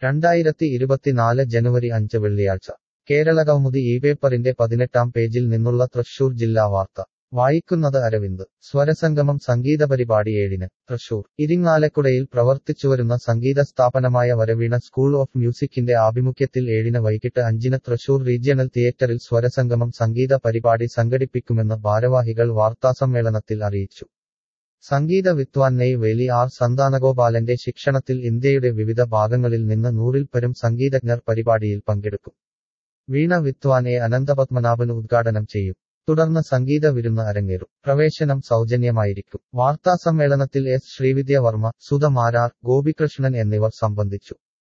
രണ്ടായിരത്തി ഇരുപത്തിനാല് ജനുവരി അഞ്ച് വെള്ളിയാഴ്ച കേരളകൗമുദി ഈ പേപ്പറിന്റെ പതിനെട്ടാം പേജിൽ നിന്നുള്ള തൃശൂർ ജില്ലാ വാർത്ത വായിക്കുന്നത് അരവിന്ദ് സ്വരസംഗമം സംഗീത പരിപാടി ഏഴിന് തൃശൂർ ഇരിങ്ങാലക്കുടയിൽ പ്രവർത്തിച്ചുവരുന്ന സംഗീത സ്ഥാപനമായ വരവീണ സ്കൂൾ ഓഫ് മ്യൂസിക്കിന്റെ ആഭിമുഖ്യത്തിൽ ഏഴിന് വൈകിട്ട് അഞ്ചിന് തൃശൂർ റീജിയണൽ തിയേറ്ററിൽ സ്വരസംഗമം സംഗീത പരിപാടി സംഘടിപ്പിക്കുമെന്ന് ഭാരവാഹികൾ വാർത്താസമ്മേളനത്തിൽ അറിയിച്ചു സംഗീത വിദ്വാൻ നെയ് വേലി ആർ സന്താനഗോപാലന്റെ ശിക്ഷണത്തിൽ ഇന്ത്യയുടെ വിവിധ ഭാഗങ്ങളിൽ നിന്ന് നൂറിൽ പരം സംഗീതജ്ഞർ പരിപാടിയിൽ പങ്കെടുക്കും വീണ വിദ്വാൻ എ അനന്തപത്മനാഭൻ ഉദ്ഘാടനം ചെയ്യും തുടർന്ന് സംഗീത വിരുന്ന് അരങ്ങേറും പ്രവേശനം സൗജന്യമായിരിക്കും വാർത്താസമ്മേളനത്തിൽ എസ് ശ്രീവിദ്യ വർമ്മ സുധ മാരാർ ഗോപികൃഷ്ണൻ എന്നിവർ സംബന്ധിച്ചു